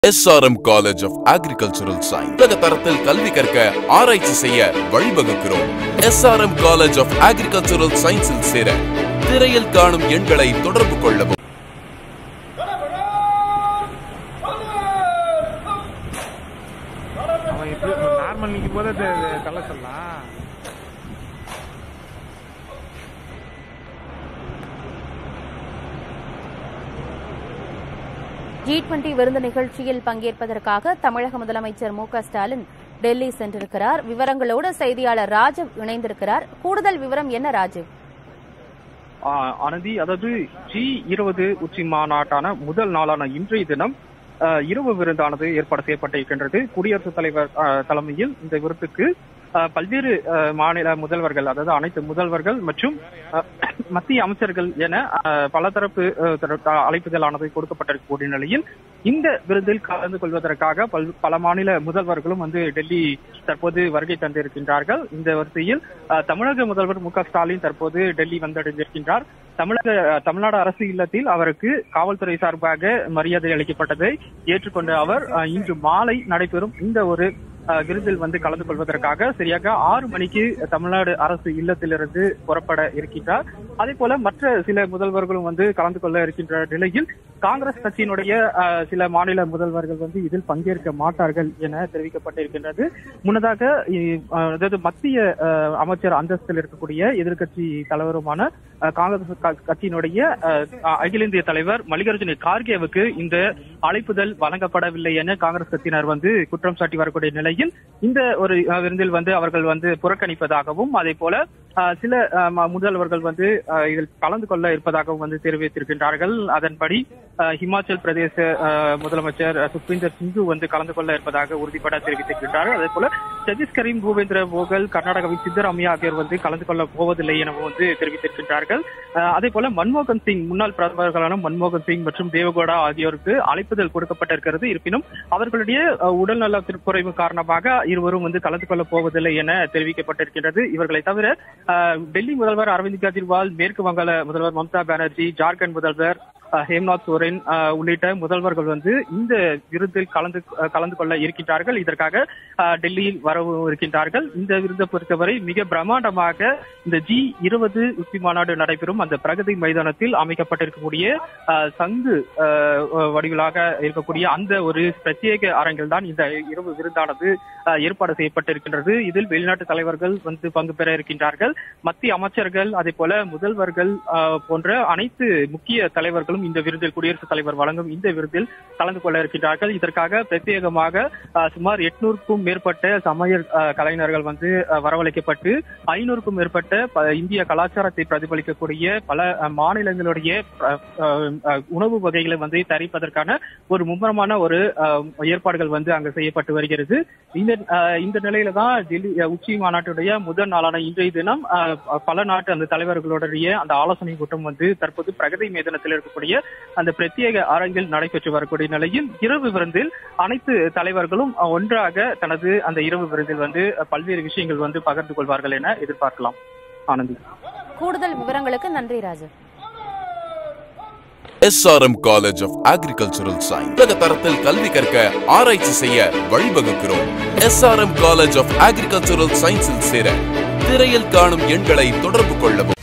SRM college of agricultural science உலக தரத்தில் கல்வி கற்க ஆராய்ச்சி செய்ய வழிவகுக்கிறோம் எஸ்ஆர்எம் காலேஜ் ஆஃப் அக்ரிகல்ச்சரல் சயின்ஸில் சேர திரையில் காணும் எண்களை தொடர்பு கொள்ளவும் அவன் எப்படி நார்மல் நிற்கும் போது அது தள்ள சொல்லலாம் ஜி டுவெண்டி விருந்து நிகழ்ச்சியில் பங்கேற்பதற்காக தமிழக முதலமைச்சர் மு க ஸ்டாலின் டெல்லி சென்றிருக்கிறார் விவரங்களோடு செய்தியாளர் ராஜீவ் இணைந்திருக்கிறார் கூடுதல் விவரம் என்ன ராஜீவ் ஆ, அனந்தி அதாவது ஜி இருபது உச்சி மாநாட்டான முதல் நாளான இன்றைய தினம் ஆ, இரவு விருந்தானது ஏற்பாடு செய்யப்பட்டிருக்கின்றது குடியரசுத் தலைவர் ஆ, தலைமையில் இந்த விருந்துக்கு ஆ, பல்வேறு ஆ, மாநில முதல்வர்கள் அதாவது அனைத்து முதல்வர்கள் மற்றும் ஆ, மத்திய அமைச்சர்கள் என ஆ, பலதரப்பு ஆ, தர- அழைப்புதலானது கொடுக்கப்பட்டிருக்கக்கூடிய நிலையில் இந்த விருந்தில் கலந்து கொள்வதற்காக பல்- பல மாநில முதல்வர்களும் வந்து டெல்லி தற்போது வருகை தந்திருக்கின்றார்கள் இந்த வரிசையில் அஹ், தமிழக முதல்வர் மு க ஸ்டாலின் தற்போது டெல்லி வந்தடைந்திருக்கின்றார் தமிழக அஹ், தமிழ்நாடு அரசு இல்லத்தில் அவருக்கு காவல்துறை சார்பாக மரியாதை அளிக்கப்பட்டதை ஏற்றுக்கொண்ட அவர் அஹ், இன்று மாலை நடைபெறும் இந்த ஒரு அஹ், விருந்தில் வந்து கலந்து கொள்வதற்காக சரியாக ஆறு மணிக்கு தமிழ்நாடு அரசு இல்லத்திலிருந்து புறப்பட இருக்கின்றார் அதே போல மற்ற சில முதல்வர்களும் வந்து கலந்து கொள்ள இருக்கின்ற நிலையில் காங்கிரஸ் கட்சியினுடைய அஹ், சில மாநில முதல்வர்கள் வந்து இதில் பங்கேற்க மாட்டார்கள் என தெரிவிக்கப்பட்டிருக்கின்றது முன்னதாக இ- அஹ், அதாவது மத்திய அஹ், அமைச்சர் அந்தஸ்தில் இருக்கக்கூடிய எதிர்க்கட்சி தலைவருமான அஹ், காங்கிரஸ் க- கட்சியினுடைய அஹ், அகில இந்திய தலைவர் மல்லிகார்ஜுன கார்கேவுக்கு இந்த அழைப்புதல் வழங்கப்படவில்லை என காங்கிரஸ் கட்சியினர் வந்து குற்றம் சாட்டி வரக்கூடிய நிலையில் இந்த ஒரு அஹ், விருந்தில் வந்து அவர்கள் வந்து புறக்கணிப்பதாகவும் அதே போல அஹ், சில அஹ், ம- முதல்வர்கள் வந்து அஹ், இதில் கலந்து கொள்ள இருப்பதாகவும் வந்து தெரிவித்திருக்கின்றார்கள் அதன்படி அஹ், ஹிமாச்சல் பிரதேச அஹ், முதலமைச்சர் அஹ், சுக்வீந்தர் சிங்கு வந்து கலந்து கொள்ள இருப்பதாக உறுதிபட தெரிவித்திருக்கின்றார்கள் அதே போல சதீஷ் கரீம் பூபேந்திர போகல் கர்நாடகாவின் சித்தராமையா ஆகியோர் வந்து கலந்து கொள்ள போவதில்லை எனவும் வந்து தெரிவித்திருக்கின்றார்கள் அஹ், அதே போல மன்மோகன் சிங் முன்னாள் பிரதமர்களான மன்மோகன் சிங் மற்றும் தேவகவுடா ஆகியோருக்கு அழைப்புதல் கொடுக்கப்பட்டிருக்கிறது இருப்பினும் அவர்களுடைய அஹ், உடல்நல குறைவு காரணமாக இருவரும் வந்து கலந்து கொள்ள போவதில்லை என தெரிவிக்கப்பட்டிருக்கின்றது இவர்களை தவிர அஹ், டெல்லி முதல்வர் அரவிந்த் கெஜ்ரிவால் மேற்கு வங்காள முதல்வர் மம்தா பானர்ஜி ஜார்க்கண்ட் முதல்வர் அஹ், ஹேம்நாத் சோரன் அஹ், உள்ளிட்ட முதல்வர்கள் வந்து இந்த விருந்தில் கலந்து அஹ், கலந்து கொள்ள இருக்கின்றார்கள் இதற்காக அஹ், டெல்லியில் வரவும் இருக்கின்றார்கள் இந்த விருதை பொறுத்தவரை மிக பிரம்மாண்டமாக இந்த ஜி இருபது உச்சி மாநாடு நடைபெறும் அந்த பிரகதி மைதானத்தில் அமைக்கப்பட்டிருக்கக்கூடிய அஹ், சங்கு அஹ், வடிவிலாக இருக்கக்கூடிய அந்த ஒரு பிரத்யேக அரங்கில் தான் இந்த இரவு விருந்தானது அஹ், ஏற்பாடு செய்யப்பட்டிருக்கின்றது இதில் வெளிநாட்டு தலைவர்கள் வந்து பங்கு பெற இருக்கின்றார்கள் மத்திய அமைச்சர்கள் அதே போல முதல்வர்கள் அஹ், போன்ற அனைத்து முக்கிய தலைவர்களும் இந்த விருதில் குடியரசுத் தலைவர் வழங்கும் இந்த விருதில் கலந்து கொள்ள இருக்கின்றார்கள் இதற்காக பிரத்யேகமாக அஹ், சுமார் எட்நூறுக்கும் மேற்பட்ட சமையல் அஹ், கலைஞர்கள் வந்து அஹ், வரவழைக்கப்பட்டு ஐநூறுக்கும் மேற்பட்ட ப- இந்திய கலாச்சாரத்தை பிரதிபலிக்கக்கூடிய பல அஹ், மாநிலங்களுடைய அஹ், அஹ், அஹ், உணவு வகைகளை வந்து தயாரிப்பதற்கான ஒரு மும்முரமான ஒரு அஹ், ஏற்பாடுகள் வந்து அங்கு செய்யப்பட்டு வருகிறது இந்த அஹ், இந்த நிலையில தான் டெல்லி அஹ், உச்சி மாநாட்டுடைய முதல் நாளான இன்றைய தினம் அஹ், பல நாட்டு அந்த தலைவர்களுடைய அந்த ஆலோசனை கூட்டம் வந்து தற்போது பிரகதி மைதானத்தில் இருக்கக்கூடிய அந்த பிரத்யேக அரங்கில் நடைபெற்று வரக்கூடிய நிலையில் இரவு விருந்தில் அனைத்து தலைவர்களும் அஹ், ஒன்றாக தனது அந்த இரவு விருந்தில் வந்து அஹ், பல்வேறு விஷயங்கள் வந்து பகிர்ந்து கொள்வார்கள் என எதிர்பார்க்கலாம் ஆனந்தி கூடுதல் விவரங்களுக்கு நன்றி Rajiv SRM college of agricultural science உலக தரத்தில் கல்வி கற்க ஆராய்ச்சி செய்ய வழிவகுக்கிறோம் எஸ்ஆர்எம் காலேஜ் ஆஃப் அக்ரிகல்ச்சரல் சயின்ஸில் சேர திரையில் காணும் எண்களை தொடர்பு கொள்ளவும்